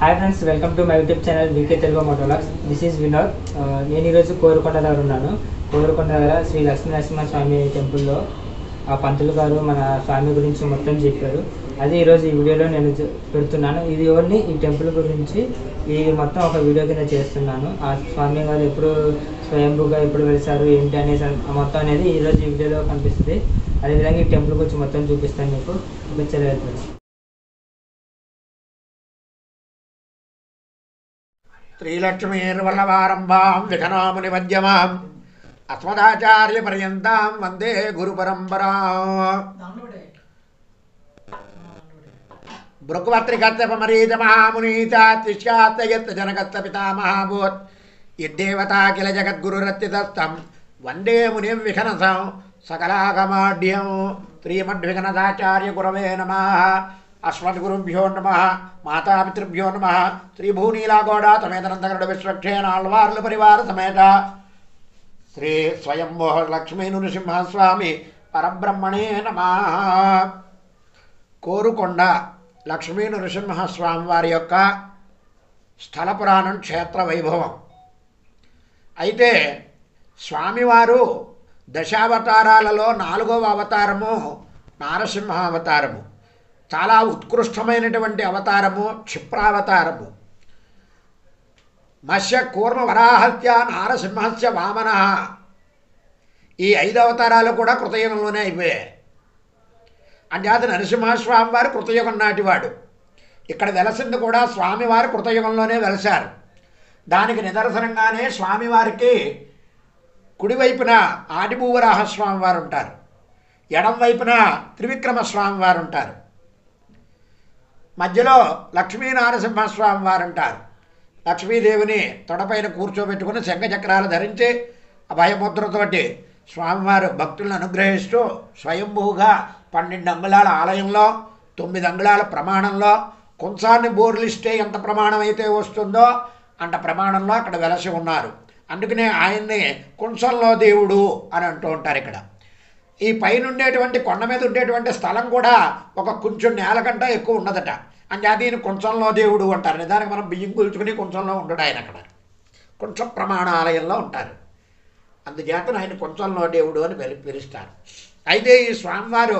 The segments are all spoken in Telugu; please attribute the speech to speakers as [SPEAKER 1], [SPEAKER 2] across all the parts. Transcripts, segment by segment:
[SPEAKER 1] hi friends welcome to my YouTube channel V తెలుగు మోటోలాక్స్ దిస్ ఈజ్ వినోద్ ఆ, నేను ఈరోజు కోరుకొండ దగ్గర ఉన్నాను కోరుకొండ దగ్గర శ్రీ లక్ష్మీ నరసింహ స్వామి టెంపుల్లో ఆ పంతులు గారు మన స్వామి గురించి మొత్తం చెప్పారు అది ఈరోజు ఈ వీడియోలో నేను చూ- పెడుతున్నాను ఇది ఓన్లీ ఈ టెంపుల్ గురించి ఈ మొత్తం ఒక వీడియో కింద చేస్తున్నాను ఆ స్వామి గారు ఎప్పుడు స్వయంభూగా ఎప్పుడు వెలిసారు ఏంటి అనేసి ఆ మొత్తం అనేది ఈరోజు ఈ వీడియోలో కనిపిస్తుంది అదేవిధంగా ఈ టెంపుల్ గురించి మొత్తం చూపిస్తాను మీకు పిక్చర్ వెళ్తాను
[SPEAKER 2] శ్రీలక్ష్మీర్వల్లభారంభాం విఘనాముని మధ్యమాం అస్మదాచార్య పర్యంతాం వందే గురు పరంపరా భృగుపత్రికత్తపమరీత మహామునీత తిష్యాత్తయత్ జనకత్త పితామహాభూత్ యద్దేవతా కిల జగద్గురురత్తితస్థం వందే మునిం విఘనసం సకలాగమాఢ్యం శ్రీమద్విఘనసాచార్య గురవే నమ అస్మద్గురుభ్యో నమ మాతాపితృభ్యో నమ శ్రీభూనీలాగోడా సమేతనంతగరుడ విశ్వక్షేణ ఆళ్వార్ల పరివార సమేత శ్రీ స్వయంభో లక్ష్మీ నృసింహస్వామి పరబ్రహ్మణే నమ కోరుకొండ లక్ష్మీ నృసింహస్వామి వారి యొక్క స్థల పురాణం క్షేత్ర వైభవం అయితే స్వామివారు దశావతారాలలో నాలుగవ అవతారము నారసింహ అవతారము చాలా ఉత్కృష్టమైనటువంటి అవతారము క్షిప్రావతారము మత్స్య కూర్మ వరాహత్య నారసింహస్య వామన ఈ ఐదు అవతారాలు కూడా కృతయుగంలోనే అయిపోయాయి అంటే అది నరసింహస్వామి వారు కృతయుగం నాటివాడు ఇక్కడ వెలసింది కూడా స్వామివారు కృతయుగంలోనే వెలసారు దానికి నిదర్శనంగానే స్వామివారికి కుడివైపున ఆదిభూవరాహస్వామి వారు ఉంటారు ఎడం వైపున త్రివిక్రమ స్వామి వారు ఉంటారు మధ్యలో లక్ష్మీనారసింహస్వామి వారు ఉంటారు లక్ష్మీదేవిని తొడపైన కూర్చోబెట్టుకుని శంఖచక్రాలు ధరించి అభయముద్రతోటి స్వామివారు భక్తులను అనుగ్రహిస్తూ స్వయంభూగా పన్నెండు అంగుళాల ఆలయంలో తొమ్మిది అంగుళాల ప్రమాణంలో కుంసాన్ని బోర్లిస్తే ఎంత ప్రమాణం అయితే వస్తుందో అంత ప్రమాణంలో అక్కడ వెలసి ఉన్నారు అందుకనే ఆయన్ని కుంసంలో దేవుడు అని అంటూ ఉంటారు ఇక్కడ ఈ పైన ఉండేటువంటి కొండ మీద ఉండేటువంటి స్థలం కూడా ఒక కొంచెం నేల కంటే ఎక్కువ ఉన్నదట అంటే దీని కొంచెంలో దేవుడు అంటారు నిదానికి మనం బియ్యం కూల్చుకుని కొంచెంలో ఉండడు ఆయన అక్కడ కొంచెం ప్రమాణాలయంలో ఉంటారు అందుచేత ఆయన కొంచెంలో దేవుడు అని పిలి పిలుస్తారు అయితే ఈ స్వామివారు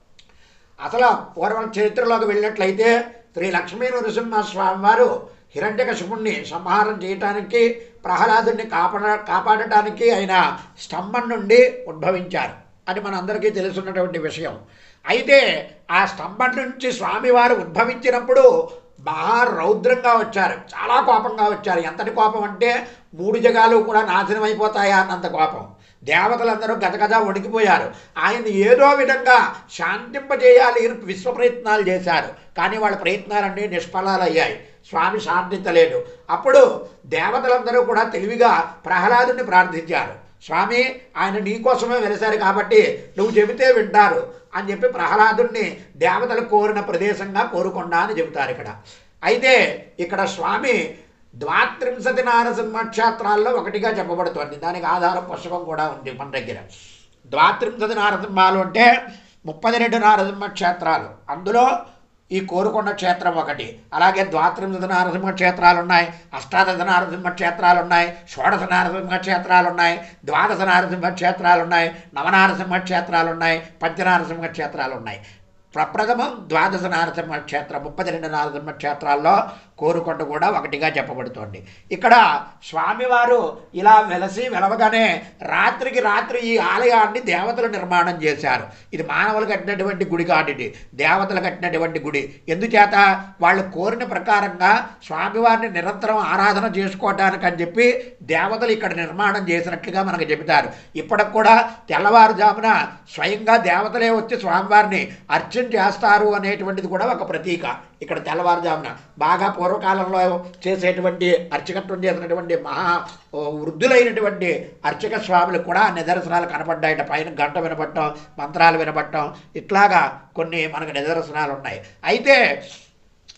[SPEAKER 2] అసలు పూర్వం చరిత్రలోకి వెళ్ళినట్లయితే శ్రీ లక్ష్మీ నరసింహ స్వామివారు హిరణ్యకశిపుణ్ణి సంహారం చేయటానికి ప్రహ్లాదుని కాపాడ కాపాడటానికి ఆయన స్తంభం నుండి ఉద్భవించారు అని మనందరికీ తెలుసున్నటువంటి విషయం అయితే ఆ స్తంభం నుంచి స్వామివారు ఉద్భవించినప్పుడు మహా రౌద్రంగా వచ్చారు చాలా కోపంగా వచ్చారు ఎంతటి కోపం అంటే మూడు జగాలు కూడా నాశనం అయిపోతాయా అన్నంత కోపం దేవతలందరూ గదగద వణికిపోయారు ఆయన ఏదో విధంగా శాంతింపజేయాలి అని విశ్వ ప్రయత్నాలు చేశారు కానీ వాళ్ళ ప్రయత్నాలన్నీ నిష్ఫలాలయ్యాయి స్వామి శాంతించలేడు అప్పుడు దేవతలందరూ కూడా తెలివిగా ప్రహ్లాదుని ప్రార్థించారు స్వామి ఆయన నీకోసమే వెలిశారు కాబట్టి నువ్వు చెబితే వింటారు అని చెప్పి ప్రహ్లాదుణ్ణి దేవతలు కోరిన ప్రదేశంగా కోరుకొండా అని చెబుతారు ఇక్కడ అయితే ఇక్కడ స్వామి ద్వాత్రింశతి నారసింహ క్షేత్రాల్లో ఒకటిగా చెప్పబడుతోంది దానికి ఆధారం పుస్తకం కూడా ఉంది మన దగ్గర ద్వాత్రింశతి నారసింహాలు అంటే ముప్పది రెండు నారసింహ క్షేత్రాలు అందులో ఈ కోరుకొండ క్షేత్రం ఒకటి అలాగే ద్వాత్రింశత నారసింహ క్షేత్రాలు ఉన్నాయి అష్టాదశ నారసింహ క్షేత్రాలు ఉన్నాయి షోడశ నారసింహ క్షేత్రాలు ఉన్నాయి ద్వాదశ నారసింహ క్షేత్రాలు ఉన్నాయి నవనారసింహ క్షేత్రాలు ఉన్నాయి పంచనారసింహ క్షేత్రాలు ఉన్నాయి ప్రప్రథమం ద్వాదశ నారసింహ క్షేత్రం ముప్పది రెండు నారసింహ క్షేత్రాల్లో కోరుకొండ కూడా ఒకటిగా చెప్పబడుతోంది ఇక్కడ స్వామివారు ఇలా వెలసి వెలవగానే రాత్రికి రాత్రి ఈ ఆలయాన్ని దేవతలు నిర్మాణం చేశారు ఇది మానవులు కట్టినటువంటి గుడి కాదు ఇది దేవతలు కట్టినటువంటి గుడి ఎందుచేత వాళ్ళు కోరిన ప్రకారంగా స్వామివారిని నిరంతరం ఆరాధన చేసుకోవటానికి అని చెప్పి దేవతలు ఇక్కడ నిర్మాణం చేసినట్లుగా మనకు చెబుతారు ఇప్పటికి కూడా తెల్లవారుజామున స్వయంగా దేవతలే వచ్చి స్వామివారిని అర్చన చేస్తారు అనేటువంటిది కూడా ఒక ప్రతీక ఇక్కడ తెల్లవారుజామున బాగా పూర్వకాలంలో చేసేటువంటి అర్చకత్వం చేసినటువంటి మహా ఓ వృద్ధులైనటువంటి అర్చక స్వాములు కూడా నిదర్శనాలు కనపడ్డాయట పైన గంట వినపడటం మంత్రాలు వినపడటం ఇట్లాగా కొన్ని మనకు నిదర్శనాలు ఉన్నాయి అయితే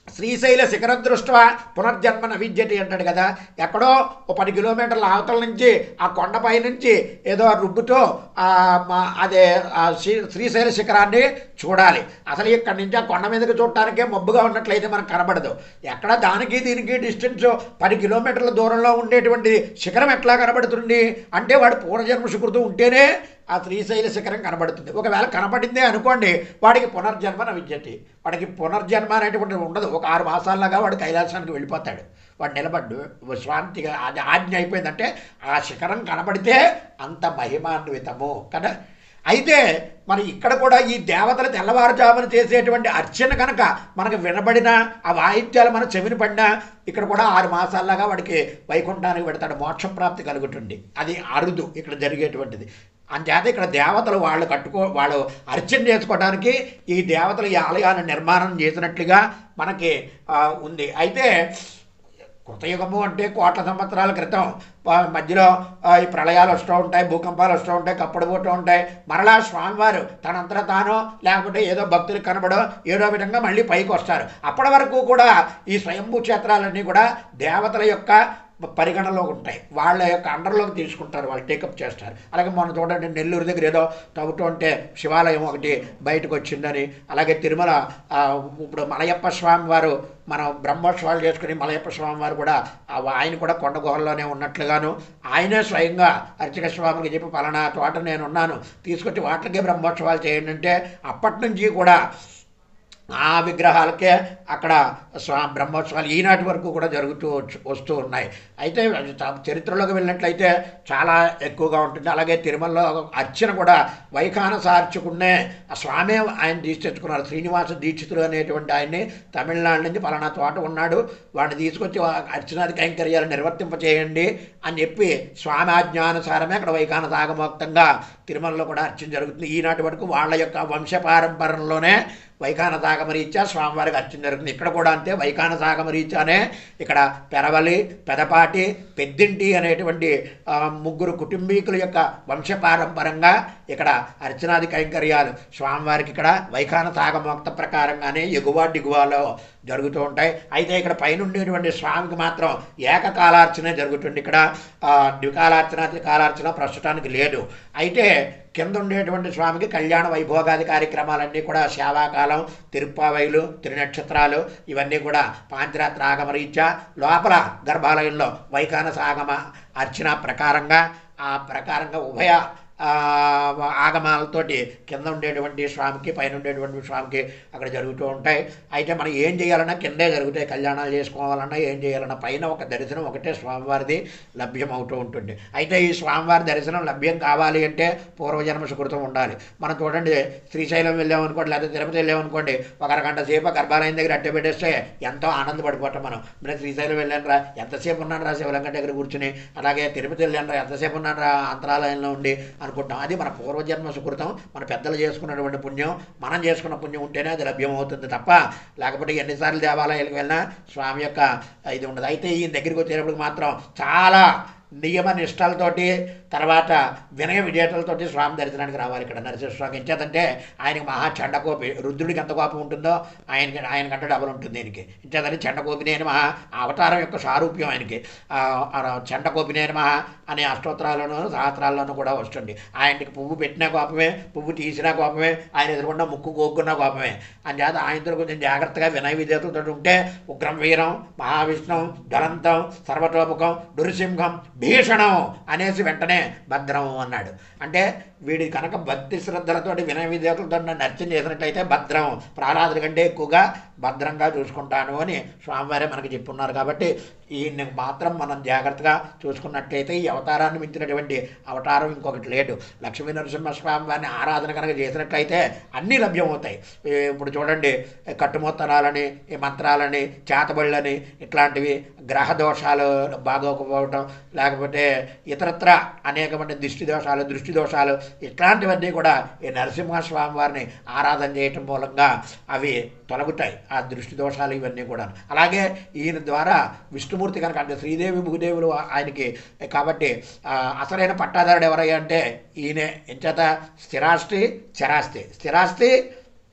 [SPEAKER 2] శ్రీశైల శిఖరం దృష్ట్యా పునర్జన్మ నవిద్యతి అంటాడు కదా ఎక్కడో ఓ పది కిలోమీటర్ల అవతల నుంచి ఆ కొండపై నుంచి ఏదో ఆ రుబ్బుతో ఆ మా- అదే ఆ శ్రీ శ్రీశైల శిఖరాన్ని చూడాలి అసలు ఇక్కడి నుంచి ఆ కొండ మీదకి చూడటానికే మబ్బుగా ఉన్నట్లయితే మనకు కనబడదు ఎక్కడ దానికి దీనికి డిస్టెన్స్ పది కిలోమీటర్ల దూరంలో ఉండేటువంటి శిఖరం ఎట్లా కనబడుతుంది అంటే వాడు పూర్వజన్మ సుకృతం ఉంటేనే ఆ శ్రీశైల శిఖరం కనబడుతుంది ఒకవేళ కనబడిందే అనుకోండి వాడికి పునర్జన్మ నవిద్యతి వాడికి పునర్జన్మ అనేటువంటిది ఉండదు ఒక ఆరు మాసాల్లాగా వాడు కైలాసానికి వెళ్ళిపోతాడు వాడు నిలబడ్డు శాంతిగా అది ఆజ్ఞ అయిపోయిందంటే ఆ శిఖరం కనబడితే అంత మహిమాన్వితము కదా అయితే మరి ఇక్కడ కూడా ఈ దేవతలు తెల్లవారుజామున చేసేటువంటి అర్చన కనుక మనకు వినబడిన ఆ వాయిద్యాలు మన చెవిని పడినా ఇక్కడ కూడా ఆరు మాసాల్లాగా వాడికి వైకుంఠానికి పెడతాడు మోక్షప్రాప్తి కలుగుతుంది అది అరుదు ఇక్కడ జరిగేటువంటిది అంచేత ఇక్కడ దేవతలు వాళ్ళు కట్టుకో వాళ్ళు అర్చన చేసుకోవడానికి ఈ దేవతలు ఈ ఆలయాన్ని నిర్మాణం చేసినట్లుగా మనకి ఆ, ఉంది అయితే కృతయుగము అంటే కోట్ల సంవత్సరాల క్రితం ప- మధ్యలో ఆ, ఈ ప్రళయాలు వస్తూ ఉంటాయి భూకంపాలు వస్తూ ఉంటాయి కప్పడు పోతూ ఉంటాయి మరలా స్వామివారు తనంతట తానో లేకపోతే ఏదో భక్తులకు కనబడో ఏదో విధంగా మళ్ళీ పైకి వస్తారు అప్పటి వరకు కూడా ఈ స్వయంభూ క్షేత్రాలన్నీ కూడా దేవతల యొక్క పరిగణలో ఉంటాయి వాళ్ళ యొక్క అండర్లోకి తీసుకుంటారు వాళ్ళు టేకప్ చేస్తారు అలాగే మొన్న చూడండి నెల్లూరు దగ్గర ఏదో తవ్వుతూ ఉంటే శివాలయం ఒకటి బయటకు వచ్చిందని అలాగే తిరుమల ఆ, ఇప్పుడు మలయప్ప స్వామి వారు మనం బ్రహ్మోత్సవాలు చేసుకుని మలయప్ప స్వామి వారు కూడా ఆ ఆయన కూడా కొండ గుహల్లోనే ఉన్నట్లుగాను ఆయనే స్వయంగా అర్చక స్వామికి చెప్పి పలానా తోట నేను ఉన్నాను తీసుకొచ్చి వాటికే బ్రహ్మోత్సవాలు చేయండి అంటే అప్పటి నుంచి కూడా ఆ విగ్రహాలకే అక్కడ స్వా బ్రహ్మోత్సవాలు ఈనాటి వరకు కూడా జరుగుతూ వచ్చు- వస్తూ ఉన్నాయి అయితే అది చా- చరిత్రలోకి వెళ్ళినట్లయితే చాలా ఎక్కువగా ఉంటుంది అలాగే తిరుమలలో అర్చన కూడా వైఖానస అర్చకుడినే ఆ స్వామి ఆయన తీసి తెచ్చుకున్నారు శ్రీనివాస దీక్షితులు అనేటువంటి ఆయన్ని తమిళనాడు నుంచి పలానా తోట ఉన్నాడు వాడిని తీసుకొచ్చి వా- అర్చనాది కైంకర్యాలు నిర్వర్తింపచేయండి అని చెప్పి స్వామి ఆజ్ఞానుసారమే అక్కడ వైఖానస ఆగమోక్తంగా తిరుమలలో కూడా అర్చన జరుగుతుంది ఈనాటి వరకు వాళ్ళ యొక్క వంశపారంపర్యంలోనే వైఖాన సాగమరీత్యా స్వామివారికి అర్చన జరుగుతుంది ఇక్కడ కూడా అంతే వైఖాన సాగమరీత్యానే ఇక్కడ పెరవలి పెదపాటి పెద్దింటి అనేటువంటి ఆ, ముగ్గురు కుటుంబీకుల యొక్క వంశపారంపరంగా ఇక్కడ అర్చనాది కైంకర్యాలు స్వామివారికి ఇక్కడ వైఖాన సాగమోక్త ప్రకారంగానే ఎగువ దిగువలో జరుగుతూ ఉంటాయి అయితే ఇక్కడ పైన ఉండేటువంటి స్వామికి మాత్రం ఏకకాలార్చనే జరుగుతుంది ఇక్కడ ఆ, ద్వికాలార్చన త్రికాలార్చన ప్రస్తుతానికి లేదు అయితే కింద ఉండేటువంటి స్వామికి కళ్యాణ వైభోగాది కార్యక్రమాలన్నీ కూడా సేవాకాలం తిరుప్పావైలు త్రినక్షత్రాలు ఇవన్నీ కూడా పాంచరాత్ర ఆగమ రీత్యా లోపల గర్భాలయంలో వైఖానస ఆగమ అర్చన ప్రకారంగా ఆ ప్రకారంగా ఉభయ ఆ, ఆగమాలతోటి కింద ఉండేటువంటి స్వామికి పైన ఉండేటువంటి స్వామికి అక్కడ జరుగుతూ ఉంటాయి అయితే మనం ఏం చేయాలన్నా కిందే జరుగుతాయి కళ్యాణాలు చేసుకోవాలన్నా ఏం చేయాలన్నా పైన ఒక దర్శనం ఒకటే స్వామివారిది లభ్యం అవుతూ ఉంటుంది అయితే ఈ స్వామివారి దర్శనం లభ్యం కావాలి అంటే పూర్వజన్మ సుకృతం ఉండాలి మనం చూడండి శ్రీశైలం వెళ్ళామనుకోండి లేదా తిరుపతి వెళ్ళామనుకోండి ఒక అరగంట సేపు గర్భాలయం దగ్గర అట్టే పెట్టేస్తే ఎంతో ఆనందపడిపోతాం మనం నేను శ్రీశైలం వెళ్ళాను రా ఎంతసేపు ఉన్నాను రా శివలింగం దగ్గర కూర్చుని అలాగే తిరుపతి వెళ్ళాను రా ఎంతసేపు ఉన్నాను రా అంతరాలయంలో ఉండి అనుకుంటాం అది మన పూర్వజన్మ సుకృతం మన పెద్దలు చేసుకున్నటువంటి పుణ్యం మనం చేసుకున్న పుణ్యం ఉంటేనే అది లభ్యం అవుతుంది తప్ప లేకపోతే ఎన్నిసార్లు దేవాలయాలకు వెళ్ళినా స్వామి యొక్క ఇది ఉండదు అయితే ఈ దగ్గరికి వచ్చేటప్పటికి మాత్రం చాలా నియమ నిష్టలతోటి తర్వాత వినయ విజేతలతోటి స్వామి దర్శనానికి రావాలి ఇక్కడ నరసింహస్వామి ఇంచేతంటే ఆయనకి మహా చండకోపి రుద్రుడికి ఎంత కోపం ఉంటుందో ఆయనకి ఆయనకంటే డబుల్ ఉంటుంది దీనికి ఇంచేతని చండకోపినేని మహా ఆ అవతారం యొక్క సారూప్యం ఆయనకి ఆ, ఆ చండకోపినేని మహా అనే అష్టోత్తరాల్లోనూ సహస్రాల్లోనూ కూడా వస్తుంది ఆయనకి పువ్వు పెట్టినా కోపమే పువ్వు తీసినా కోపమే ఆయన ఎదురుకుండా ముక్కు కోక్కున్నా కోపమే అంచేత ఆయనతో కొంచెం జాగ్రత్తగా వినయ విజేతలతో ఉంటే ఉగ్రం వీరం మహావిష్ణువు జ్వలంతం సర్వతోముఖం దురిసింహం భీషణం అనేసి వెంటనే భద్రం అన్నాడు అంటే వీడి కనుక భక్తి శ్రద్ధలతోటి వినయ విజేతలతో నన్ను అర్చన చేసినట్లయితే భద్రం ప్రహ్లాదుడి కంటే ఎక్కువగా భద్రంగా చూసుకుంటాను అని స్వామివారే మనకి చెప్పున్నారు కాబట్టి ఈయన్ని మాత్రం మనం జాగ్రత్తగా చూసుకున్నట్లయితే ఈ అవతారాన్ని మించినటువంటి అవతారం ఇంకొకటి లేదు లక్ష్మీ నరసింహస్వామి వారిని ఆరాధన కనుక చేసినట్లయితే అన్నీ లభ్యమవుతాయి ఈ ఇప్పుడు చూడండి కట్టుమొత్తనాలని ఈ మంత్రాలని చేతబళ్ళని ఇట్లాంటివి గ్రహ దోషాలు బాగోకపోవటం లేకపోతే ఇతరత్ర అనేకమైన దృష్టి దోషాలు దృష్టి దోషాలు ఇట్లాంటివన్నీ కూడా ఈ నరసింహస్వామి వారిని ఆరాధన చేయటం మూలంగా అవి తొలగుతాయి ఆ దృష్టి దోషాలు ఇవన్నీ కూడా అలాగే ఈయన ద్వారా విష్ణుమూర్తి కనుక అంటే శ్రీదేవి భూదేవులు ఆయనకి కాబట్టి ఆ, అసలైన పట్టాదారుడు ఎవరయ్యా అంటే ఈయనే ఎంచేత స్థిరాస్తి చరాస్తి స్థిరాస్తి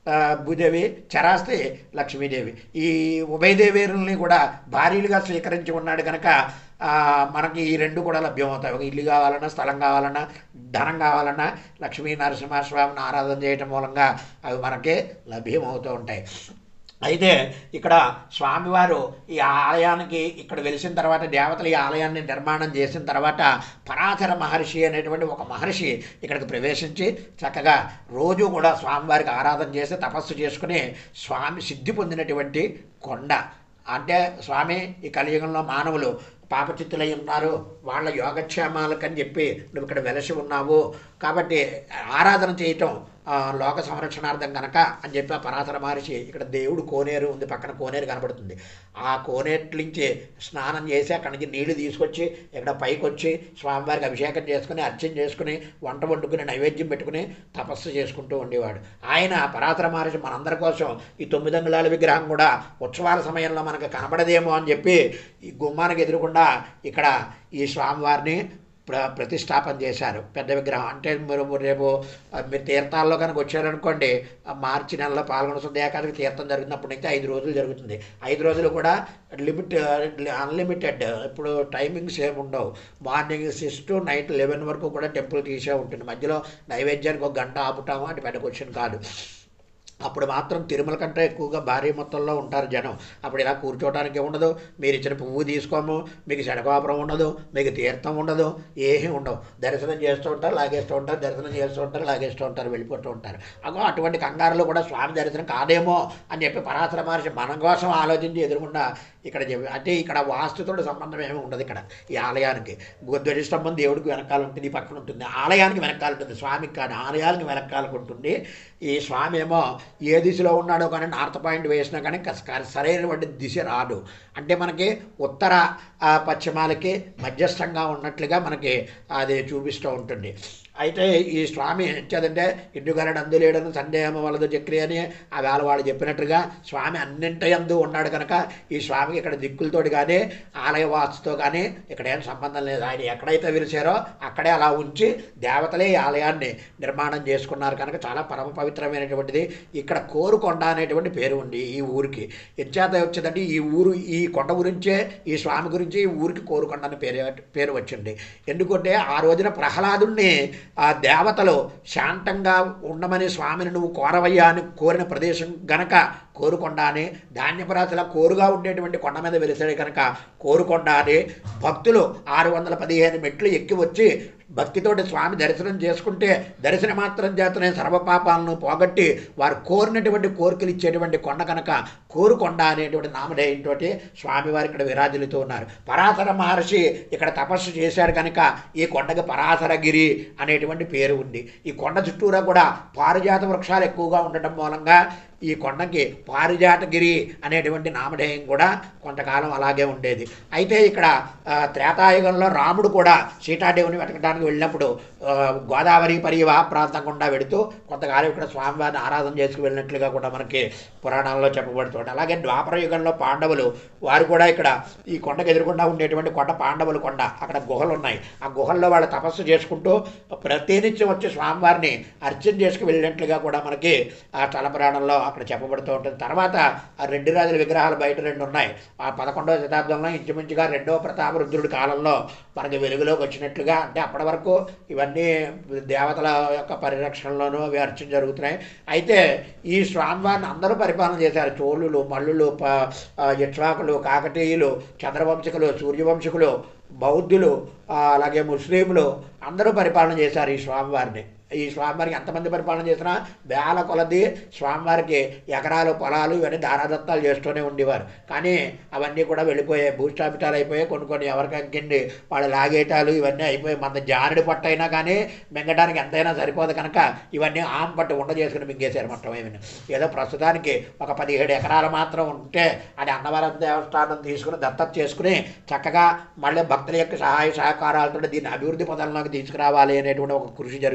[SPEAKER 2] ఆ, భూదేవి చరాస్తి లక్ష్మీదేవి ఈ ఉభయదేవేరుల్ని కూడా భార్యలుగా స్వీకరించి ఉన్నాడు కనుక ఆ, మనకి ఈ రెండు కూడా లభ్యమవుతాయి ఒక ఇల్లు కావాలన్నా స్థలం కావాలన్నా ధనం కావాలన్నా లక్ష్మీ నరసింహస్వామిని ఆరాధన చేయటం మూలంగా అవి మనకి లభ్యమవుతూ ఉంటాయి అయితే ఇక్కడ స్వామివారు ఈ ఆలయానికి ఇక్కడ వెలిసిన తర్వాత దేవతలు ఈ ఆలయాన్ని నిర్మాణం చేసిన తర్వాత పరాశర మహర్షి అనేటువంటి ఒక మహర్షి ఇక్కడికి ప్రవేశించి చక్కగా రోజు కూడా స్వామివారికి ఆరాధన చేసి తపస్సు చేసుకుని స్వామి సిద్ధి పొందినటువంటి కొండ అంటే స్వామి ఈ కలియుగంలో మానవులు పాపచిత్తులై ఉన్నారు వాళ్ళ యోగక్షేమాలకని చెప్పి నువ్వు ఇక్కడ వెలసి ఉన్నావు కాబట్టి ఆరాధన చేయటం ఆ, లోక సంరక్షణార్థం కనుక అని చెప్పి ఆ పరాశర మహర్షి ఇక్కడ దేవుడు కోనేరు ఉంది పక్కన కోనేరు కనబడుతుంది ఆ కోనేరు నుంచి స్నానం చేసి అక్కడి నుంచి నీళ్లు తీసుకొచ్చి ఇక్కడ పైకి వచ్చి స్వామివారికి అభిషేకం చేసుకుని అర్చన చేసుకుని వంట వండుకుని నైవేద్యం పెట్టుకుని తపస్సు చేసుకుంటూ ఉండేవాడు ఆయన పరాశర మహర్షి మనందరి కోసం ఈ తొమ్మిది అంగుళాల విగ్రహం కూడా ఉత్సవాల సమయంలో మనకు కనబడదేమో అని చెప్పి ఈ గుమ్మానికి ఎదురుకుండా ఇక్కడ ఈ స్వామివారిని ప్ర ప్రతిష్టాపన చేశారు పెద్ద విగ్రహం అంటే మీరు రేపు ఆ, మీరు తీర్థాల్లో కనుక వచ్చారనుకోండి ఆ మార్చి నెలలో పాల్గొన శుద్ధ ఏకాదశి తీర్థం జరిగినప్పటి నుంచి ఐదు రోజులు జరుగుతుంది ఐదు రోజులు కూడా లిమిట్ అన్లిమిటెడ్ ఇప్పుడు టైమింగ్స్ ఏమి ఉండవు morning six to night eleven వరకు కూడా టెంపుల్ తీసే ఉంటుంది మధ్యలో నైవేద్యానికి ఒక గంట ఆపుతాము అంటే పెద్ద క్వశ్చన్ కాదు అప్పుడు మాత్రం తిరుమల కంటే ఎక్కువగా భారీ మొత్తంలో ఉంటారు జనం అప్పుడు ఇలా కూర్చోవడానికి ఉండదు మీరు ఇచ్చిన పువ్వు తీసుకోము మీకు శడకాపురం ఉండదు మీకు తీర్థం ఉండదు ఏమీ ఉండవు దర్శనం చేస్తూ ఉంటారు లాగేస్తూ ఉంటారు దర్శనం చేస్తూ ఉంటారు లాగేస్తూ ఉంటారు వెళ్ళిపోతూ ఉంటారు అగో అటువంటి కంగారులో కూడా స్వామి దర్శనం కాదేమో అని చెప్పి పరాశర మహర్షి మన కోసం ఆలోచించి ఎదురుకుండా ఇక్కడ చెప్పి అంటే ఇక్కడ వాస్తుతో సంబంధం ఏమీ ఉండదు ఇక్కడ ఈ ఆలయానికి ధ్వజస్తంభం దేవుడికి వెనకాల ఉంటుంది ఈ పక్కన ఉంటుంది ఆలయానికి వెనకాల ఉంటుంది స్వామికి కాదు ఆలయానికి వెనకాలకు ఉంటుంది ఈ స్వామి ఏమో ఏ దిశలో ఉన్నాడో కానీ నార్త్ పాయింట్ వేసినా కానీ కస్- కర- సరైనటువంటి దిశ రాదు అంటే మనకి ఉత్తర ఆ, పశ్చిమాలకి మధ్యస్థంగా ఉన్నట్లుగా మనకి అది చూపిస్తూ ఉంటుంది అయితే ఈ స్వామి ఎంచేదంటే ఇండుగరడు అందులేడని సందేహం వలదు చక్రి అని ఆ వేళ వాళ్ళు చెప్పినట్టుగా స్వామి అన్నింటి అందు ఉన్నాడు కనుక ఈ స్వామికి ఇక్కడ దిక్కులతోటి కానీ ఆలయ వాస్తుతో కానీ ఇక్కడ ఏం సంబంధం లేదు ఆయన ఎక్కడైతే వెలిసారో అక్కడే అలా ఉంచి దేవతలే ఈ ఆలయాన్ని నిర్మాణం చేసుకున్నారు కనుక చాలా పరమ పవిత్రమైనటువంటిది ఇక్కడ కోరుకొండ అనేటువంటి పేరు ఉంది ఈ ఊరికి ఎంచేత వచ్చిందంటే ఈ ఊరు ఈ కొండ గురించే ఈ స్వామి గురించి ఈ ఊరికి కోరుకొండ అని పేరు పేరు వచ్చింది ఎందుకంటే ఆ రోజున ప్రహ్లాదుణ్ణి ఆ దేవతలు శాంతంగా ఉండమని స్వామిని నువ్వు కోరవయ్యా అని కోరిన ప్రదేశం గనక కోరుకొండ అని ధాన్యపరాశిలా కోరుగా ఉండేటువంటి కొండ మీద వెలిసాడు కనుక కోరుకొండ అని భక్తులు ఆరు వందల పదిహేను మెట్లు ఎక్కి వచ్చి భక్తితోటి స్వామి దర్శనం చేసుకుంటే దర్శన మాత్రం చేతనే సర్వపాపాలను పోగొట్టి వారు కోరినటువంటి కోరికలు ఇచ్చేటువంటి కొండ కనుక కోరుకొండ అనేటువంటి నామధేయంతో స్వామివారు ఇక్కడ విరాజిల్లుతూ ఉన్నారు పరాశర మహర్షి ఇక్కడ తపస్సు చేశాడు కనుక ఈ కొండకి పరాశరగిరి అనేటువంటి పేరు ఉంది ఈ కొండ చుట్టూరా కూడా పారిజాత వృక్షాలు ఎక్కువగా ఉండటం మూలంగా ఈ కొండకి పారిజాతగిరి అనేటువంటి నామధేయం కూడా కొంతకాలం అలాగే ఉండేది అయితే ఇక్కడ ఆ, త్రేతాయుగంలో రాముడు కూడా సీతాదేవిని వెతకడానికి వెళ్ళినప్పుడు ఆ, గోదావరి పరివాహ ప్రాంతం గుండా వెడుతూ కొంతకాలం ఇక్కడ స్వామివారిని ఆరాధన చేసుకు వెళ్ళినట్లుగా కూడా మనకి పురాణాల్లో చెప్పబడుతుంది అలాగే ద్వాపర యుగంలో పాండవులు వారు కూడా ఇక్కడ ఈ కొండకు ఎదురుకుండా ఉండేటువంటి కొండ పాండవుల కొండ అక్కడ గుహలు ఉన్నాయి ఆ గుహల్లో వాళ్ళు తపస్సు చేసుకుంటూ ప్రతినిత్యం వచ్చి స్వామివారిని అర్చన చేసుకు వెళ్ళినట్లుగా కూడా మనకి ఆ తల పురాణంలో అక్కడ చెప్పబడుతూ ఉంటుంది తర్వాత ఆ రెండు రాజుల విగ్రహాలు బయట రెండు ఉన్నాయి ఆ పదకొండవ శతాబ్దంలో ఇంచుమించుగా రెండవ ప్రతాపరుద్రుడి కాలంలో మనకి వెలుగులోకి వచ్చినట్లుగా అంటే అప్పటి వరకు ఇవన్నీ దేవతల యొక్క పరిరక్షణలోనూ అవి అర్చన జరుగుతున్నాయి అయితే ఈ స్వామివారిని అందరూ పరిపాలన చేశారు చోళులు మల్లులు ప ఆ, ఇక్ష్వాకులు కాకతీయులు చంద్రవంశకులు సూర్యవంశకులు బౌద్ధులు ఆ, అలాగే ముస్లింలు అందరూ పరిపాలన చేశారు ఈ స్వామివారిని ఈ స్వామివారికి ఎంతమంది పరిపాలన చేసినా వేల కొలది స్వామివారికి ఎకరాలు పొలాలు ఇవన్నీ దారాదత్తాలు చేస్తూనే ఉండేవారు కానీ అవన్నీ కూడా వెళ్ళిపోయాయి భూస్థాపితాలు అయిపోయాయి కొన్ని కొన్ని ఎవరికి అంకిండి వాళ్ళు లాగేటాలు ఇవన్నీ అయిపోయాయి మన జానుడి పట్టు అయినా కానీ మింగడానికి ఎంతైనా సరిపోదు కనుక ఇవన్నీ ఆమ్ పట్టు ఉండ చేసుకుని మింగేశారు మొత్తం ఏమి ఏదో ప్రస్తుతానికి ఒక పదిహేడు ఎకరాలు మాత్రం ఉంటే అది అన్నవరం దేవస్థానం తీసుకుని దత్తత చేసుకుని చక్కగా మళ్ళీ భక్తుల యొక్క సహాయ సహకారాలతో దీన్ని అభివృద్ధి పదంలోకి తీసుకురావాలి అనేటువంటి ఒక కృషి జరుగుతోంది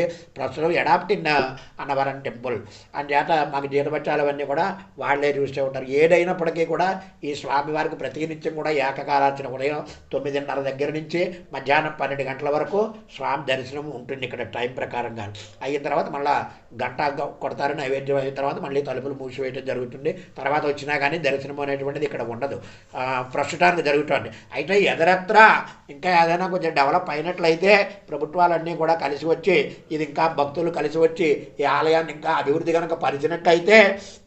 [SPEAKER 2] ప్రస్తుతం ఎడాప్టిన్ అన్నవరం టెంపుల్ చేత మాకు జీతబచ్చాలు అవన్నీ కూడా వాళ్ళే చూస్తూ ఉంటారు ఏదైనప్పటికీ కూడా ఈ స్వామివారికి ప్రతినిత్యం కూడా ఏకకాలార్చన ఉదయం తొమ్మిదిన్నర దగ్గర నుంచి మధ్యాహ్నం పన్నెండు గంటల వరకు స్వామి దర్శనం ఉంటుంది ఇక్కడ టైం ప్రకారంగా అయిన తర్వాత మళ్ళీ గంట గ- కొడతారు నైవేద్యం అయిన తర్వాత మళ్ళీ తలుపులు మూసివేయడం జరుగుతుంది తర్వాత వచ్చినా కానీ దర్శనం అనేటువంటిది ఇక్కడ ఉండదు ఆ, ప్రస్తుతానికి జరుగుతుంది అయితే ఎదరత్ర ఇంకా ఏదైనా కొంచెం డెవలప్ అయినట్లయితే ప్రభుత్వాలన్నీ కూడా కలిసి వచ్చి ఇది ఇంకా భక్తులు కలిసి వచ్చి ఈ ఆలయాన్ని ఇంకా అభివృద్ధి కనుక పరిచినట్టయితే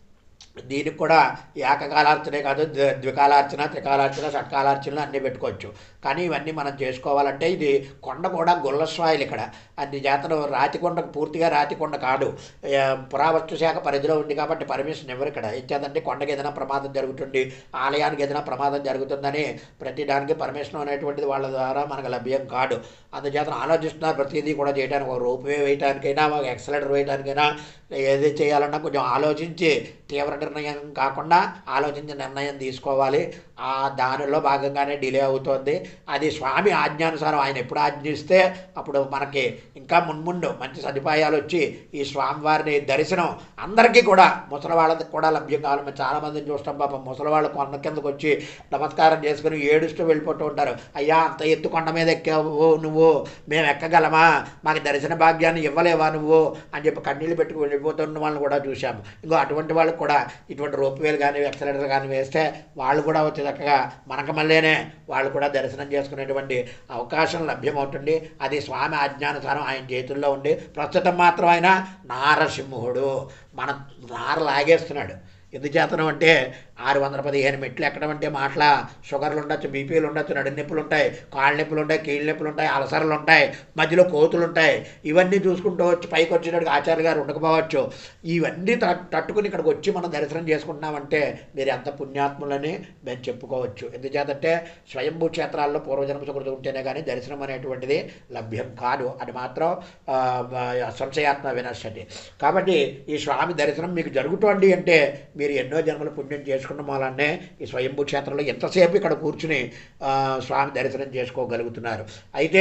[SPEAKER 2] దీనికి కూడా ఏకకాలార్చనే కాదు ద్వి- ద్వికాలార్చన త్రికాలార్చన షట్కాలార్చనలు అన్నీ పెట్టుకోవచ్చు కానీ ఇవన్నీ మనం చేసుకోవాలంటే ఇది కొండ కూడా గుల్లస్వాయిలు ఇక్కడ అన్ని జాతర రాతికొండ పూర్తిగా రాతికొండ కాదు ఏ, పురావస్తు శాఖ పరిధిలో ఉంది కాబట్టి పర్మిషన్ ఎవరు ఇక్కడ ఇచ్చేదంటే కొండకి ఏదైనా ప్రమాదం జరుగుతుంది ఆలయానికి ఏదైనా ప్రమాదం జరుగుతుందని ప్రతి దానికి పర్మిషన్ అనేటువంటిది వాళ్ళ ద్వారా మనకు లభ్యం కాదు అందుచేత ఆలోచిస్తున్నారు ప్రతిదీ కూడా చేయడానికి ఒక రోప్వే వేయడానికైనా ఒక ఎక్సలేటర్ వేయడానికైనా ఏది చేయాలన్నా కొంచెం ఆలోచించి తీవ్ర నిర్ణయం కాకుండా ఆలోచించి నిర్ణయం తీసుకోవాలి ఆ దానిలో భాగంగానే డిలే అవుతోంది అది స్వామి ఆజ్ఞానుసారం ఆయన ఎప్పుడు ఆజ్ఞిస్తే అప్పుడు మనకి ఇంకా మున్ముందు మంచి సదుపాయాలు వచ్చి ఈ స్వామివారిని దర్శనం అందరికీ కూడా ముసలి వాళ్ళకి కూడా లభ్యం కావాలి మేము చాలామందిని చూస్తాం పాపం ముసలి వాళ్ళు కొండ కిందకు వచ్చి నమస్కారం చేసుకుని ఏడుస్తూ వెళ్ళిపోతూ ఉంటారు అయ్యా అంత ఎత్తు కొండ మీద ఎక్కావు నువ్వు మేము ఎక్కగలమా మాకు దర్శన భాగ్యాన్ని ఇవ్వలేవా నువ్వు అని చెప్పి కన్నీళ్ళు పెట్టుకు వెళ్ళిపోతున్న వాళ్ళని కూడా చూశాము ఇంకో అటువంటి వాళ్ళకి కూడా ఇటువంటి రోప్వేలు కానీ ఎక్సలేటర్ కానీ వేస్తే వాళ్ళు కూడా వచ్చి చక్కగా మనకు మళ్ళీనే వాళ్ళు కూడా దర్శనం చేసుకునేటువంటి అవకాశం లభ్యమవుతుంది అది స్వామి ఆజ్ఞానుసారం ఆయన చేతుల్లో ఉండి ప్రస్తుతం మాత్రం ఆయన నారసింహుడు మన నార లాగేస్తున్నాడు ఎందుచేతనం అంటే ఆరు వందల పదిహేను మెట్లు ఎక్కడం అంటే మాటల షుగర్లు ఉండొచ్చు బీపీలు ఉండొచ్చు నడు నొప్పులు ఉంటాయి కాళ్ళ నొప్పులు ఉంటాయి కీళ్ళ నొప్పులు ఉంటాయి అలసరలు ఉంటాయి మధ్యలో కోతులు ఉంటాయి ఇవన్నీ చూసుకుంటూ వచ్చి పైకి వచ్చినట్టుగా ఆచార్య గారు ఉండకపోవచ్చు ఇవన్నీ తట్- తట్టుకుని ఇక్కడికి వచ్చి మనం దర్శనం చేసుకుంటున్నామంటే మీరు ఎంత పుణ్యాత్ములని మేము చెప్పుకోవచ్చు ఎందుచేతంటే స్వయంభూ క్షేత్రాల్లో పూర్వజన్మ సుకృతి ఉంటేనే కానీ దర్శనం అనేటువంటిది లభ్యం కాదు అది మాత్రం ఆ, ఆ, సంశయాత్మ వినశ్యతి కాబట్టి ఈ స్వామి దర్శనం మీకు జరుగుతోంది అంటే మీరు ఎన్నో జన్మల పుణ్యం చేసుకున్న మూలనే ఈ స్వయంభూ క్షేత్రంలో ఎంతసేపు ఇక్కడ కూర్చుని ఆ, స్వామి దర్శనం చేసుకోగలుగుతున్నారు అయితే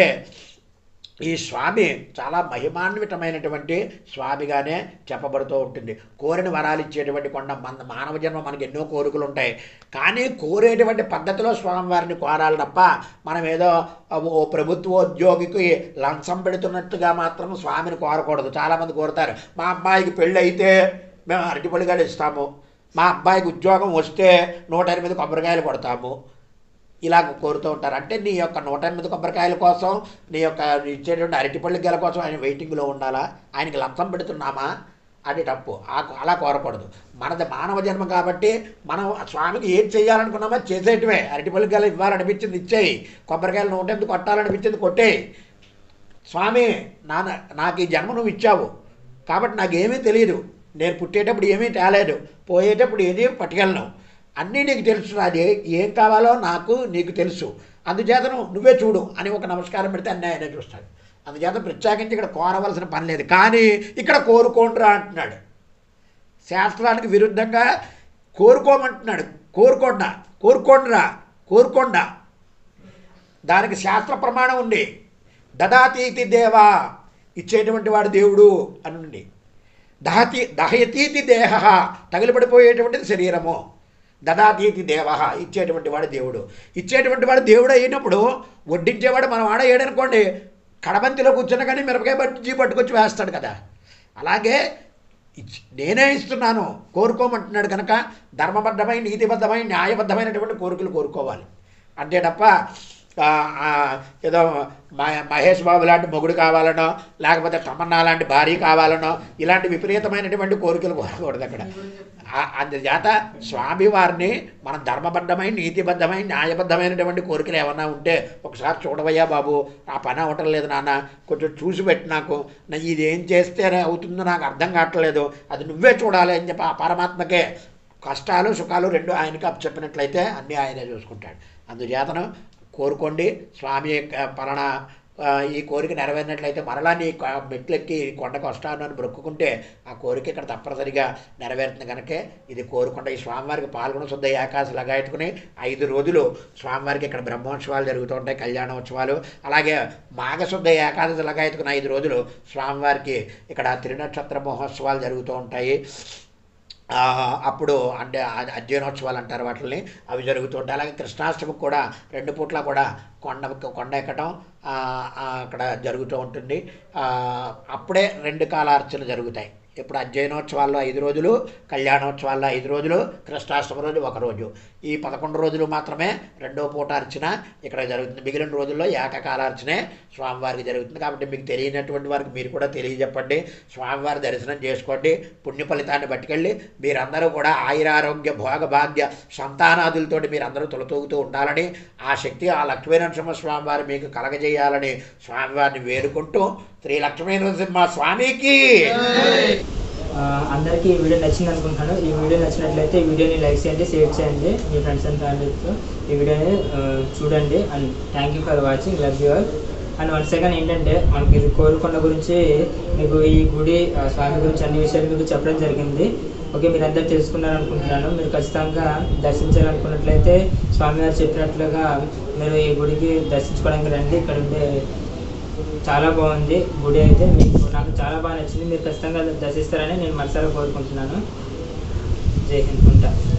[SPEAKER 2] ఈ స్వామి చాలా మహిమాన్వితమైనటువంటి స్వామిగానే చెప్పబడుతూ ఉంటుంది కోరిన వరాలు ఇచ్చేటువంటి కొండ మన మానవ జన్మ మనకి ఎన్నో కోరికలు ఉంటాయి కానీ కోరేటువంటి పద్ధతిలో స్వామివారిని కోరాలి తప్ప మనం ఏదో ఓ ప్రభుత్వోద్యోగికి లంచం పెడుతున్నట్టుగా మాత్రం స్వామిని కోరకూడదు చాలామంది కోరుతారు మా అమ్మాయికి పెళ్ళి అయితే మేము అరటిపొడిగాలు ఇస్తాము మా అబ్బాయికి ఉద్యోగం వస్తే నూట ఎనిమిది కొబ్బరికాయలు కొడతాము ఇలాగ కోరుతూ ఉంటారు అంటే నీ యొక్క నూట ఎనిమిది కొబ్బరికాయల కోసం నీ యొక్క ఇచ్చేటువంటి అరటిపళ్ళు గెల కోసం ఆయన వెయిటింగ్లో ఉండాలా ఆయనకి లంచం పెడుతున్నామా అది తప్పు ఆ- అలా కోరకూడదు మనది మానవ జన్మ కాబట్టి మనం ఆ స్వామికి ఏం చేయాలనుకున్నామో చేసేటివే అరటిపళ్ళు గెల ఇవ్వాలనిపించింది ఇచ్చేయి కొబ్బరికాయలు నూట ఎనిమిది కొట్టాలనిపించింది కొట్టేయి స్వామి నాన్న నాకు ఈ జన్మ నువ్వు ఇచ్చావు కాబట్టి నాకేమీ తెలియదు నేను పుట్టేటప్పుడు ఏమీ తేలేదు పోయేటప్పుడు ఏది పట్టుకెళ్ళను అన్నీ నీకు తెలుసు అది ఏం కావాలో నాకు నీకు తెలుసు అందుచేతను నువ్వే చూడు అని ఒక నమస్కారం పెడితే అన్నీ ఆయనే చూస్తాడు అందుచేత ప్రత్యేకించి ఇక్కడ కోరవలసిన పని లేదు కానీ ఇక్కడ కోరుకోండిరా అంటున్నాడు శాస్త్రానికి విరుద్ధంగా కోరుకోమంటున్నాడు కోరుకోండా కోరుకోండిరా కోరుకోండా దానికి శాస్త్ర ప్రమాణం ఉంది దదాతీతి దేవా ఇచ్చేటువంటి వాడు దేవుడు అని ఉంది దహతి దహయతీతి దేహ తగిలిపడిపోయేటువంటిది శరీరము దదాతీతి దేవ ఇచ్చేటువంటి వాడు దేవుడు ఇచ్చేటువంటి వాడు దేవుడు అయినప్పుడు వడ్డించేవాడు మనం ఆడ ఏడనుకోండి కడబంతిలో కూర్చున్న కానీ మిరపకాయ పట్టి పట్టుకొచ్చి వేస్తాడు కదా అలాగే ఇచ్- నేనే ఇస్తున్నాను కోరుకోమంటున్నాడు కనుక ధర్మబద్ధమైన నీతిబద్ధమైన న్యాయబద్ధమైనటువంటి కోరికలు కోరుకోవాలి అంతే తప్ప ఆ, ఆ, ఏదో మ- మహేష్ బాబు లాంటి మొగుడు కావాలనో లేకపోతే తమన్నా లాంటి భార్య కావాలనో ఇలాంటి విపరీతమైనటువంటి కోరికలు కోరకూడదు అక్కడ ఆ- అందుచేత స్వామివారిని మనం ధర్మబద్ధమైన నీతిబద్ధమైన న్యాయబద్ధమైనటువంటి కోరికలు ఏమన్నా ఉంటే ఒకసారి చూడవయ్యా బాబు ఆ పని అవటం లేదు నాన్న కొంచెం చూసి పెట్టి నాకు నా ఇది ఏం చేస్తే అవుతుందో నాకు అర్థం కావట్లేదు అది నువ్వే చూడాలి అని చెప్పి ఆ పరమాత్మకే కష్టాలు సుఖాలు రెండు ఆయనకి అప్పు చెప్పినట్లయితే అన్నీ ఆయనే చూసుకుంటాడు అందుచేతను కోరుకోండి స్వామి యొక్క పలానా ఆ, ఈ కోరిక నెరవేరినట్లయితే మరలా నీ కొ- మెట్లెక్కి ఈ కొండకు వస్తాను అని మొక్కుకుంటే ఆ కోరిక ఇక్కడ తప్పనిసరిగా నెరవేరుతుంది కనుకే ఇది కోరుకుంటే ఈ స్వామివారికి పాల్గొన శుద్ధ ఏకాశి లగాయట్టుకుని ఐదు రోజులు స్వామివారికి ఇక్కడ బ్రహ్మోత్సవాలు జరుగుతూ ఉంటాయి కళ్యాణోత్సవాలు అలాగే మాఘశుద్ధ ఏకాదశి లగాయట్టుకుని ఐదు రోజులు స్వామివారికి ఇక్కడ త్రినక్షత్ర మహోత్సవాలు జరుగుతూ ఉంటాయి ఆ, అప్పుడు అంటే ఆ- అధ్యయనోత్సవాలు అంటారు వాటిని అవి జరుగుతుంటాయి అలాగే కృష్ణాష్టమికి కూడా రెండు పూట్ల కూడా కొండ కొండ ఎక్కడం ఆ, ఆ, అక్కడ జరుగుతూ ఉంటుంది ఆ, అప్పుడే రెండు కాలార్చన జరుగుతాయి ఇప్పుడు అధ్యయనోత్సవాల్లో ఐదు రోజులు కళ్యాణోత్సవాల్లో ఐదు రోజులు కృష్ణాష్టమి రోజు ఒక రోజు ఈ పదకొండు రోజులు మాత్రమే రెండో పూట అర్చన ఇక్కడ జరుగుతుంది మిగిలిన రోజుల్లో ఏకకాలార్చనే స్వామివారికి జరుగుతుంది కాబట్టి మీకు తెలియనటువంటి వారికి మీరు కూడా తెలియజెప్పండి స్వామివారి దర్శనం చేసుకోండి పుణ్య ఫలితాన్ని పట్టుకెళ్ళి మీరందరూ కూడా ఆయురారోగ్య భోగ భాగ్య సంతానాదులతోటి మీరందరూ తొలతూగుతూ ఉండాలని ఆ శక్తి ఆ లక్ష్మీ నరసింహ స్వామివారు మీకు కలగజేయాలని స్వామివారిని వేడుకుంటూ శ్రీ లక్ష్మీ నరసింహ స్వామికి
[SPEAKER 1] ఆ, అందరికీ ఈ వీడియో నచ్చింది అనుకుంటున్నాను ఈ వీడియో నచ్చినట్లయితే ఈ వీడియోని లైక్ చేయండి షేర్ చేయండి మీ ఫ్రెండ్స్ అండ్ ఫ్యామిలీతో ఈ వీడియోని ఆ, చూడండి and thank you for watching love you all and one second ఏంటంటే మనకి ఇది కోరుకొండ గురించి మీకు ఈ గుడి ఆ, స్వామి గురించి అన్ని విషయాలు మీకు చెప్పడం జరిగింది ఓకే మీరు అందరు తెలుసుకున్నారు అనుకుంటున్నాను మీరు ఖచ్చితంగా దర్శించాలనుకున్నట్లయితే స్వామివారు చెప్పినట్లుగా మీరు ఈ గుడికి దర్శించుకోవడానికి రండి ఇక్కడ ఉండే చాలా బాగుంది గుడి అయితే మీకు నాకు చాలా బాగా నచ్చింది మీరు ఖచ్చితంగా దర్శిస్తారని నేను మనసారా కోరుకుంటున్నాను జై హింద్ ఉంటా